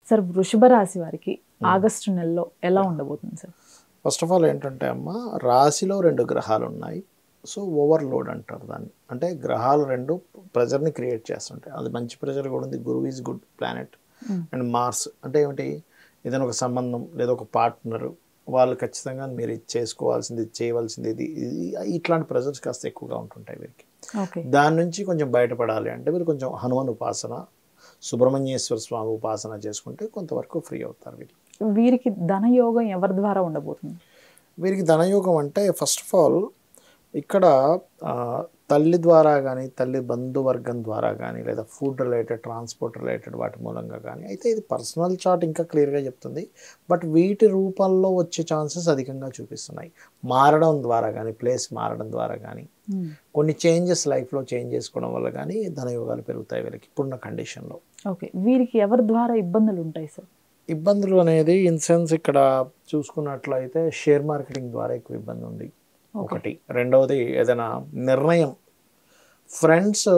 Sir వృషభ రాశి వారికి ఆగస్టు నెలలో ఎలా ఉండబోతుంది సార్ ఫస్ట్ ఆఫ్ ఆల్ ఏంటంటే అమ్మ రాశిలో రెండు గ్రహాలు ఉన్నాయి సో ఓవర్లోడ్ అంటారు దాన్ని అంటే గ్రహాలు రెండు ప్రెజర్ని క్రియేట్ చేస్తుంటాయి అది మంచి ప్రెజర్ కూడా ఉంది గురువు is good planet and Mars అంటే ఏమిటి ఏదైనా ఒక సంబంధం లేదా ఒక పార్ట్నర్ వాళ్ళు ఖచ్చితంగా మీరు ఇది చేసుకోవాల్సింది ఇది చేయవలసింది ఇది ఇది ఇట్లాంటి ప్రెజర్స్ కాస్త ఎక్కువగా ఉంటుంటాయి వీరికి ఓకే దాని నుంచి కొంచెం బయటపడాలి అంటే మీరు కొంచెం హనుమాన్ ఉపాసన సుబ్రహ్మణ్యేశ్వర స్వామి ఉపాసన చేసుకుంటే కొంతవరకు ఫ్రీ అవుతారు వీళ్ళు వీరికి ధనయోగం ఎవరి ద్వారా ఉండబోతుంది వీరికి ధనయోగం అంటే ఫస్ట్ ఆఫ్ ఆల్ ఇక్కడ ఆ, తల్లి ద్వారా కానీ తల్లి బంధువర్గం ద్వారా కానీ లేదా ఫుడ్ రిలేటెడ్ ట్రాన్స్పోర్ట్ రిలేటెడ్ వాటి మూలంగా కానీ అయితే ఇది పర్సనల్ చార్ట్ ఇంకా క్లియర్గా చెప్తుంది బట్ వీటి రూపంలో వచ్చే ఛాన్సెస్ అధికంగా చూపిస్తున్నాయి మారడం ద్వారా కానీ ప్లేస్ మారడం ద్వారా కానీ కొన్ని చేంజెస్ లైఫ్లో చేంజ్ చేసుకోవడం వల్ల కానీ ధనయోగాలు పెరుగుతాయి వీళ్ళకి ఇప్పుడున్న కండిషన్లో ఓకే వీరికి ఎవరి ద్వారా ఇబ్బందులు ఉంటాయి సార్ ఇబ్బందులు అనేది ఇన్ సెన్స్ ఇక్కడ చూసుకున్నట్లయితే షేర్ మార్కెటింగ్ ద్వారా ఎక్కువ ఇబ్బంది ఉంది ఒకటి రెండవది ఏదైనా నిర్ణయం ఫ్రెండ్స్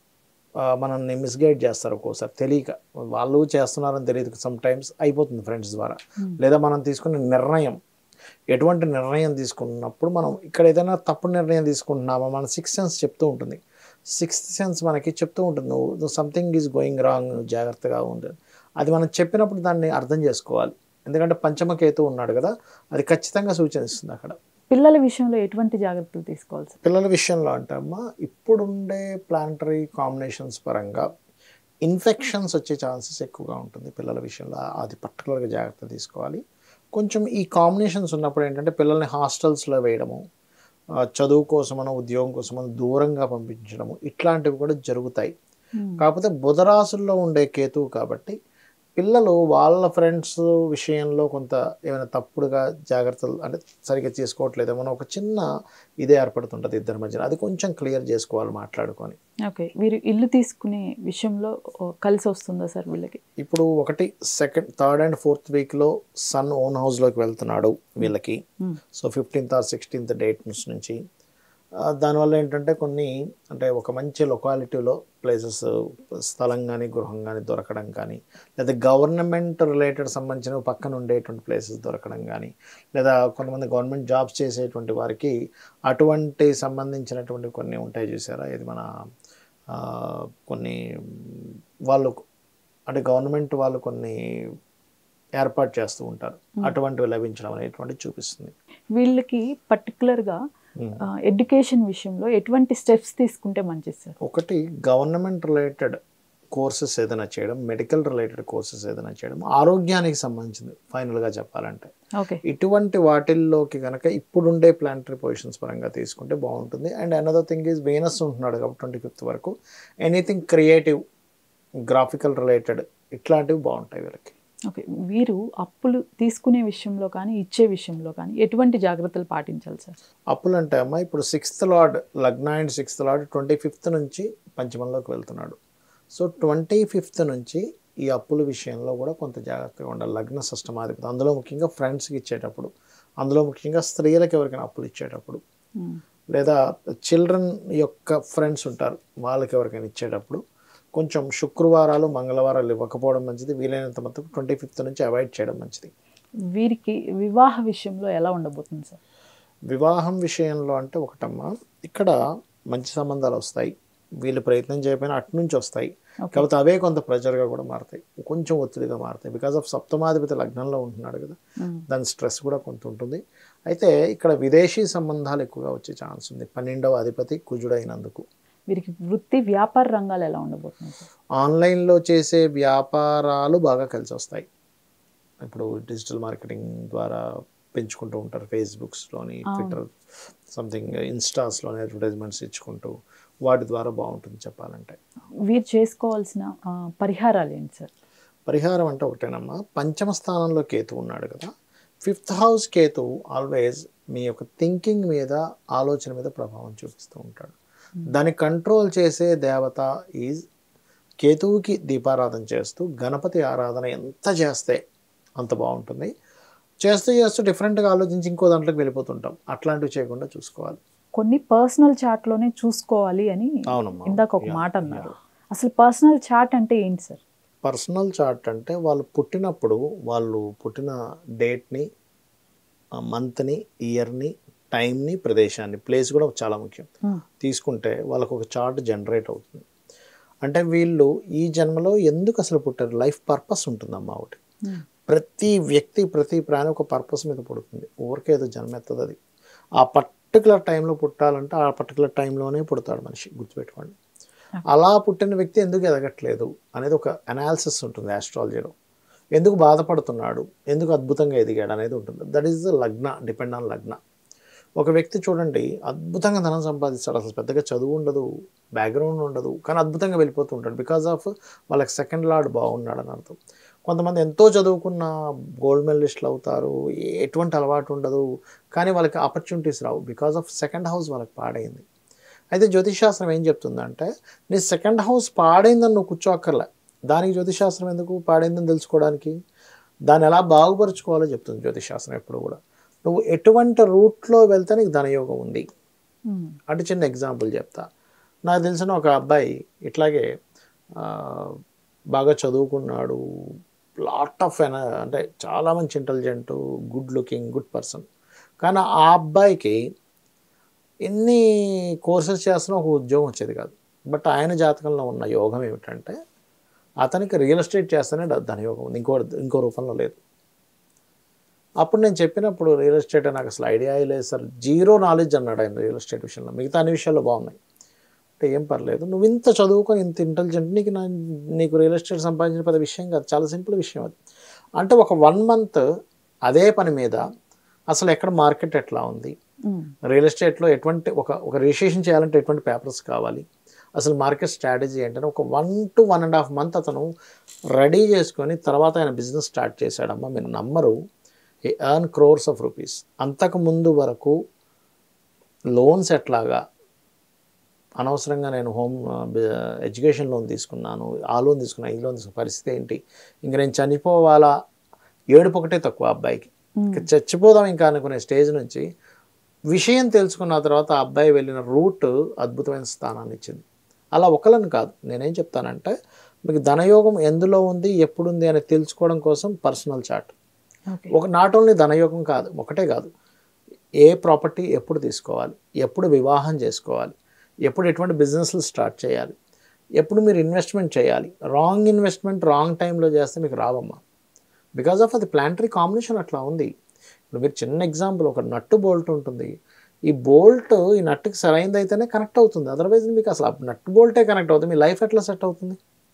మనల్ని మిస్గైడ్ చేస్తారు ఒక్కోసారి తెలియక వాళ్ళు చేస్తున్నారని తెలియదు సమ్ టైమ్స్ అయిపోతుంది ఫ్రెండ్స్ ద్వారా లేదా మనం తీసుకునే నిర్ణయం ఎటువంటి నిర్ణయం తీసుకున్నప్పుడు మనం ఇక్కడ ఏదైనా తప్పు నిర్ణయం తీసుకుంటున్నామా మన సిక్స్ సెన్స్ చెప్తూ ఉంటుంది సిక్స్త్ సెన్స్ మనకి చెప్తూ ఉంటుంది నువ్వు సంథింగ్ ఈజ్ గోయింగ్ రాంగ్ నువ్వు జాగ్రత్తగా ఉంది అది మనం చెప్పినప్పుడు దాన్ని అర్థం చేసుకోవాలి ఎందుకంటే పంచమకేతు ఉన్నాడు కదా అది ఖచ్చితంగా సూచనిస్తుంది అక్కడ పిల్లల విషయంలో ఎటువంటి జాగ్రత్తలు తీసుకోవాలి సార్ పిల్లల విషయంలో అంటే అమ్మా ఇప్పుడుండే ప్లానటరీ కాంబినేషన్స్ పరంగా ఇన్ఫెక్షన్స్ వచ్చే ఛాన్సెస్ ఎక్కువగా ఉంటుంది పిల్లల విషయంలో అది పర్టికులర్గా జాగ్రత్త తీసుకోవాలి కొంచెం ఈ కాంబినేషన్స్ ఉన్నప్పుడు ఏంటంటే పిల్లల్ని హాస్టల్స్లో వేయడము ఆ, చదువు కోసమనో ఉద్యోగం కోసమనో దూరంగా పంపించడము ఇట్లాంటివి కూడా జరుగుతాయి కాకపోతే బుధరాశుల్లో ఉండే కేతువు కాబట్టి పిల్లలు వాళ్ళ ఫ్రెండ్స్ విషయంలో కొంత ఏమైనా తప్పుడుగా జాగ్రత్తలు అంటే సరిగ్గా చేసుకోవట్లేదేమో అని ఒక చిన్న ఇదే ఏర్పడుతుంటుంది ఇద్దరి మధ్యన అది కొంచెం క్లియర్ చేసుకోవాలి మాట్లాడుకొని ఓకే వీరు ఇల్లు తీసుకునే విషయంలో ఓ, కలిసి వస్తుందా సార్ వీళ్ళకి ఇప్పుడు ఒకటి సెకండ్ థర్డ్ అండ్ ఫోర్త్ వీక్లో సన్ ఓన్ హౌస్లోకి వెళ్తున్నాడు వీళ్ళకి Hmm. So fifteenth or sixteenth date నుంచి ఆ, దానివల్ల ఏంటంటే కొన్ని అంటే ఒక మంచి లొకాలిటీలో ప్లేసెస్ స్థలం కానీ గృహం కానీ దొరకడం కానీ లేదా గవర్నమెంట్ రిలేటెడ్ సంబంధించిన పక్కన ఉండేటువంటి ప్లేసెస్ దొరకడం కానీ లేదా కొంతమంది గవర్నమెంట్ జాబ్స్ చేసేటువంటి వారికి అటువంటి సంబంధించినటువంటి కొన్ని ఉంటాయి చూసారా ఇది మన ఆ, కొన్ని వాళ్ళు అంటే గవర్నమెంట్ వాళ్ళు కొన్ని ఏర్పాటు చేస్తూ ఉంటారు అటువంటివి లభించడం అనేటువంటిది చూపిస్తుంది వీళ్ళకి పర్టికులర్గా ఎడ్యుకేషన్ విషయంలో ఎటువంటి స్టెప్స్ తీసుకుంటే మంచిది సార్ ఒకటి గవర్నమెంట్ రిలేటెడ్ కోర్సెస్ ఏదైనా చేయడం మెడికల్ రిలేటెడ్ కోర్సెస్ ఏదైనా చేయడం ఆరోగ్యానికి సంబంధించింది ఫైనల్గా చెప్పాలంటే ఓకే ఇటువంటి వాటిల్లోకి కనుక ఇప్పుడుండే ప్లానటరీ పొజిషన్స్ పరంగా తీసుకుంటే బాగుంటుంది and another thing is Venus ఉంటున్నాడు కాబట్టి ట్వంటీ ఫిఫ్త్ వరకు ఎనీథింగ్ క్రియేటివ్ గ్రాఫికల్ రిలేటెడ్ ఇట్లాంటివి బాగుంటాయి వీళ్ళకి ఓకే వీరు అప్పులు తీసుకునే విషయంలో కానీ ఇచ్చే విషయంలో కానీ ఎటువంటి జాగ్రత్తలు పాటించాలి సార్ అప్పులు అంటే అమ్మ ఇప్పుడు సిక్స్త్ లార్డ్ లగ్న and sixth lord twenty fifth నుంచి పంచమంలోకి వెళ్తున్నాడు సో ట్వంటీ ఫిఫ్త్ నుంచి ఈ అప్పుల విషయంలో కూడా కొంత జాగ్రత్తగా ఉండాలి లగ్న సష్టమాధిపతి అందులో ముఖ్యంగా ఫ్రెండ్స్కి ఇచ్చేటప్పుడు అందులో ముఖ్యంగా స్త్రీలకు ఎవరికైనా అప్పులు ఇచ్చేటప్పుడు లేదా చిల్డ్రన్ యొక్క ఫ్రెండ్స్ ఉంటారు వాళ్ళకి ఎవరికైనా ఇచ్చేటప్పుడు కొంచెం శుక్రవారాలు మంగళవారాలు ఇవ్వకపోవడం మంచిది వీలైనంత మటుకు ట్వంటీ ఫిఫ్త్ నుంచి అవాయిడ్ చేయడం మంచిది వీరికి వివాహ విషయంలో ఎలా ఉండబోతుంది సార్ వివాహం విషయంలో అంటే ఒకటమ్మా ఇక్కడ మంచి సంబంధాలు వస్తాయి వీళ్ళు ప్రయత్నం చేయకపోయినా అటు నుంచి వస్తాయి Okay. కాకపోతే అవే కొంత ప్రెజర్గా కూడా మారుతాయి కొంచెం ఒత్తిడిగా మారుతాయి బికాస్ ఆఫ్ సప్తమాధిపతి లగ్నంలో ఉంటున్నాడు కదా దాని స్ట్రెస్ కూడా కొంత ఉంటుంది అయితే ఇక్కడ విదేశీ సంబంధాలు ఎక్కువగా వచ్చే ఛాన్స్ ఉంది పన్నెండవ అధిపతి కుజుడైనందుకు వీరికి వృత్తి వ్యాపార రంగాలు ఎలా ఉండబోతుంది సార్ ఆన్లైన్లో చేసే వ్యాపారాలు బాగా కలిసి వస్తాయి ఇప్పుడు డిజిటల్ మార్కెటింగ్ ద్వారా పెంచుకుంటూ ఉంటారు ఫేస్బుక్స్లోని ట్విట్టర్ సంథింగ్ ఇన్స్టాస్లోని అడ్వర్టైజ్మెంట్స్ ఇచ్చుకుంటూ వాటి ద్వారా బాగుంటుంది చెప్పాలంటే వీరు చేసుకోవాల్సిన ఆ, పరిహారాలు ఏంటి సార్ పరిహారం అంటే ఒకటేనమ్మా పంచమ స్థానంలో కేతు ఉన్నాడు కదా ఫిఫ్త్ హౌస్ కేతు ఆల్వేస్ మీ యొక్క థింకింగ్ మీద ఆలోచన మీద ప్రభావం చూపిస్తూ ఉంటాడు దాన్ని కంట్రోల్ చేసే దేవత ఈజ్ కేతువుకి దీపారాధన చేస్తూ గణపతి ఆరాధన ఎంత చేస్తే అంత బాగుంటుంది చేస్తూ చేస్తూ డిఫరెంట్గా ఆలోచించి ఇంకో దాంట్లోకి వెళ్ళిపోతుంటాం అట్లాంటివి చేయకుండా చూసుకోవాలి కొన్ని పర్సనల్ చార్ట్లోనే చూసుకోవాలి అని అవునమ్మా ఇందాక ఒక మాట అన్నారు అసలు పర్సనల్ చార్ట్ అంటే ఏంటి సార్ పర్సనల్ చార్ట్ అంటే వాళ్ళు పుట్టినప్పుడు వాళ్ళు పుట్టిన డేట్ని మంత్ని ఇయర్ని టైంని ప్రదేశాన్ని ప్లేస్ కూడా చాలా ముఖ్యం Hmm. తీసుకుంటే వాళ్ళకు ఒక చార్ట్ జనరేట్ అవుతుంది అంటే వీళ్ళు ఈ జన్మలో ఎందుకు అసలు పుట్టారు లైఫ్ పర్పస్ ఉంటుందమ్మా ఒకటి Hmm. ప్రతి వ్యక్తి ప్రతి ప్రాణి ఒక పర్పస్ మీద పుడుతుంది ఊరికే ఏదో జన్మెత్తది అది ఆ పర్టికులర్ టైంలో పుట్టాలంటే ఆ పర్టికులర్ టైంలోనే పుడతాడు మనిషి గుర్తుపెట్టుకోండి అలా పుట్టిన వ్యక్తి ఎందుకు ఎదగట్లేదు అనేది ఒక అనాలిసిస్ ఉంటుంది ఆస్ట్రాలజీలో ఎందుకు బాధపడుతున్నాడు ఎందుకు అద్భుతంగా ఎదిగాడు అనేది ఉంటుంది దట్ ఈస్ ద లగ్న డిపెండ్ ఆన్ లగ్న ఒక వ్యక్తి చూడండి అద్భుతంగా ధనం సంపాదిస్తాడు అసలు పెద్దగా చదువు ఉండదు బ్యాక్గ్రౌండ్ ఉండదు కానీ అద్భుతంగా వెళ్ళిపోతూ ఉంటాడు బికాజ్ ఆఫ్ వాళ్ళకి సెకండ్ లార్డ్ బాగున్నాడు అని అర్థం కొంతమంది ఎంతో చదువుకున్న గోల్డ్ మెడలిస్టులు అవుతారు ఎటువంటి అలవాటు ఉండదు కానీ వాళ్ళకి ఆపర్చునిటీస్ రావు బికాజ్ ఆఫ్ సెకండ్ హౌస్ వాళ్ళకి పాడైంది అయితే జ్యోతిషాస్త్రం ఏం చెప్తుందంటే నీ సెకండ్ హౌస్ పాడైందని నువ్వు కూర్చోక్కర్లే దానికి జ్యోతిషాస్త్రం ఎందుకు పాడైందని తెలుసుకోవడానికి దాన్ని ఎలా బాగుపరుచుకోవాలో చెప్తుంది జ్యోతిషాస్త్రం ఎప్పుడు కూడా నువ్వు ఎటువంటి రూట్లో వెళ్తే నీకు ధనయోగం ఉంది Hmm. అంటే చిన్న ఎగ్జాంపుల్ చెప్తా నాకు తెలిసిన ఒక అబ్బాయి ఇట్లాగే ఆ, బాగా చదువుకున్నాడు లాట్ ఆఫ్ ఎన అంటే చాలా మంచి intelligent good looking good person కానీ ఆ అబ్బాయికి ఎన్ని కోర్సెస్ చేస్తున్నా ఒక ఉద్యోగం వచ్చేది కాదు బట్ ఆయన జాతకంలో ఉన్న యోగం ఏమిటంటే అతనికి రియల్ ఎస్టేట్ చేస్తేనే ధ- ధనయోగం ఉంది ఇంకో ఇంకో రూపంలో లేదు అప్పుడు నేను చెప్పినప్పుడు రియల్ ఎస్టేట్ నాకు అసలు ఐడియా లేదు సార్ జీరో నాలెడ్జ్ అన్నాడు ఆయన రియల్ ఎస్టేట్ విషయంలో మిగతా అన్ని విషయాల్లో బాగున్నాయి అంటే ఏం పర్లేదు నువ్వు ఇంత చదువుకొని ఇంత ఇంటెలిజెంట్ నీకు నా నీకు రియల్ ఎస్టేట్ సంపాదించిన పెద్ద విషయం కాదు చాలా సింపుల్ విషయం అది అంటే ఒక వన్ మంత్ అదే పని మీద అసలు ఎక్కడ మార్కెట్ ఎట్లా ఉంది Hmm. రియల్ ఎస్టేట్లో ఎటువంటి ఒక ఒక రిజిస్ట్రేషన్ చేయాలంటే ఎటువంటి పేపర్స్ కావాలి అసలు మార్కెట్ స్ట్రాటజీ ఏంటంటే ఒక one to one and half month అతను రెడీ చేసుకొని తర్వాత ఆయన బిజినెస్ స్టార్ట్ చేశాడమ్మా మీరు నమ్మరు ఈ ఎర్న్ క్రోర్స్ ఆఫ్ రూపీస్ అంతకు ముందు వరకు లోన్స్ ఎట్లాగా అనవసరంగా నేను హోమ్ ఎడ్యుకేషన్ లోన్ తీసుకున్నాను ఆ లోన్ తీసుకున్నాను ఈ లోన్ తీసుకున్న పరిస్థితి ఏంటి ఇంక నేను చనిపోవాలా ఏడుపు ఒకటే తక్కువ ఆ అబ్బాయికి Hmm. ఇంక చచ్చిపోదాం ఇంకా అనుకునే స్టేజ్ నుంచి విషయం తెలుసుకున్న తర్వాత ఆ అబ్బాయి వెళ్ళిన రూట్ అద్భుతమైన స్థానాన్ని ఇచ్చింది అలా ఒకళ్ళని కాదు నేనేం చెప్తానంటే మీకు ధనయోగం ఎందులో ఉంది ఎప్పుడు ఉంది అని తెలుసుకోవడం కోసం పర్సనల్ చార్ట్ Okay. ఒక నాట్ ఓన్లీ ధనయోగం కాదు ఒకటే కాదు ఏ ప్రాపర్టీ ఎప్పుడు తీసుకోవాలి ఎప్పుడు వివాహం చేసుకోవాలి ఎప్పుడు ఎటువంటి బిజినెస్లు స్టార్ట్ చేయాలి ఎప్పుడు మీరు ఇన్వెస్ట్మెంట్ చేయాలి రాంగ్ ఇన్వెస్ట్మెంట్ రాంగ్ టైంలో చేస్తే మీకు రావమ్మా బికాజ్ ఆఫ్ అది ప్లాంటరీ కాంబినేషన్ అట్లా ఉంది ఇప్పుడు మీరు చిన్న ఎగ్జాంపుల్ ఒక నట్టు బోల్ట్ ఉంటుంది ఈ బోల్ట్ ఈ నట్టుకి సరైనది అయితేనే కనెక్ట్ అవుతుంది అదర్వైజ్ మీకు అసలు ఆ నట్టు బోల్టే కనెక్ట్ అవుతుంది మీ లైఫ్ ఎట్లా సెట్ అవుతుంది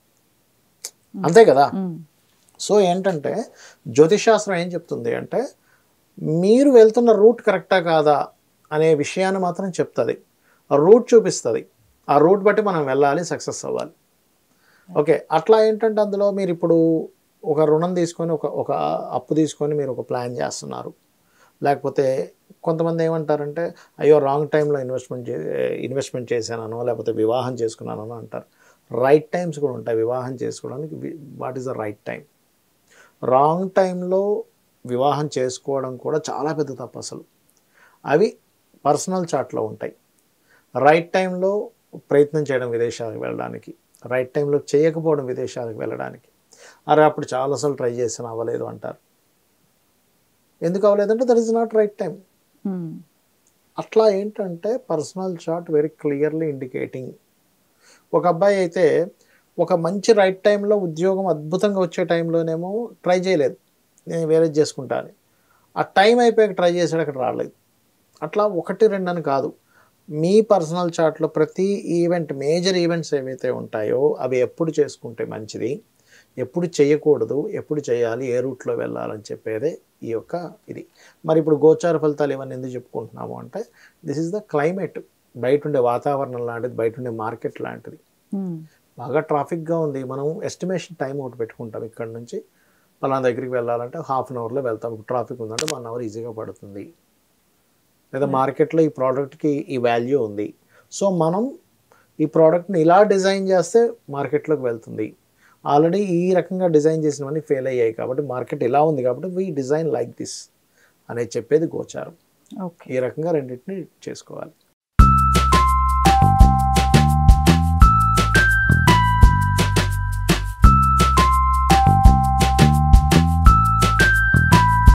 అంతే కదా Hmm. సో ఏంటంటే జ్యోతిషాస్త్రం ఏం చెప్తుంది అంటే మీరు వెళ్తున్న రూట్ కరెక్టా కాదా అనే విషయాన్ని మాత్రం చెప్తుంది ఆ రూట్ చూపిస్తుంది ఆ రూట్ బట్టి మనం వెళ్ళాలి సక్సెస్ అవ్వాలి ఓకే అట్లా ఏంటంటే అందులో మీరు ఇప్పుడు ఒక రుణం తీసుకొని ఒక ఒక అప్పు తీసుకొని మీరు ఒక ప్లాన్ చేస్తున్నారు లేకపోతే కొంతమంది ఏమంటారంటే అయ్యో రాంగ్ టైంలో ఇన్వెస్ట్మెంట్ చే ఇన్వెస్ట్మెంట్ చేశానో లేకపోతే వివాహం చేసుకున్నానో అంటారు రైట్ టైమ్స్ కూడా ఉంటాయి వివాహం చేసుకోవడానికి what is the right time wrong టైంలో వివాహం చేసుకోవడం కూడా చాలా పెద్ద తప్పు అసలు అవి పర్సనల్ చాట్లో ఉంటాయి రైట్ టైంలో ప్రయత్నం చేయడం విదేశాలకు వెళ్ళడానికి రైట్ టైంలో చేయకపోవడం విదేశాలకు వెళ్ళడానికి అరే అప్పుడు చాలాసార్లు ట్రై చేసాను అవ్వలేదు అంటారు ఎందుకు అవ్వలేదంటే that is not right time Hmm. అట్లా ఏంటంటే personal chart very clearly indicating ఒక అబ్బాయి అయితే ఒక మంచి రైట్ టైంలో ఉద్యోగం అద్భుతంగా వచ్చే టైంలోనేమో ట్రై చేయలేదు నేను వేరే చేసుకుంటాను ఆ టైం అయిపోయాక ట్రై చేసాడు అక్కడ రాలేదు అట్లా ఒకటి రెండు అని కాదు మీ పర్సనల్ చార్ట్లో ప్రతి ఈవెంట్ మేజర్ ఈవెంట్స్ ఏవైతే ఉంటాయో అవి ఎప్పుడు చేసుకుంటే మంచిది ఎప్పుడు చేయకూడదు ఎప్పుడు చేయాలి ఏ రూట్లో వెళ్ళాలని చెప్పేదే ఈ యొక్క ఇది మరి ఇప్పుడు గోచార ఫలితాలు ఇవన్నీ ఎందుకు చెప్పుకుంటున్నాము అంటే దిస్ ఇస్ ద క్లైమేట్ బయట ఉండే వాతావరణం లాంటిది బయట ఉండే మార్కెట్ లాంటిది Hmm. బాగా ట్రాఫిక్గా ఉంది మనం ఎస్టిమేషన్ టైం ఒకటి పెట్టుకుంటాం ఇక్కడ నుంచి పలానా దగ్గరికి వెళ్ళాలంటే హాఫ్ అన్ అవర్లో వెళ్తాం ట్రాఫిక్ ఉందంటే వన్ అవర్ ఈజీగా పడుతుంది లేదా మార్కెట్లో ఈ ప్రోడక్ట్కి ఈ వాల్యూ ఉంది సో మనం ఈ ప్రోడక్ట్ని ఇలా డిజైన్ చేస్తే మార్కెట్లోకి వెళ్తుంది ఆల్రెడీ ఈ రకంగా డిజైన్ చేసినవన్నీ ఫెయిల్ అయ్యాయి కాబట్టి మార్కెట్ ఇలా ఉంది కాబట్టి వీ డిజైన్ లైక్ దిస్ అనేది చెప్పేది గోచారం ఓకే ఈ రకంగా రెండింటిని చేసుకోవాలి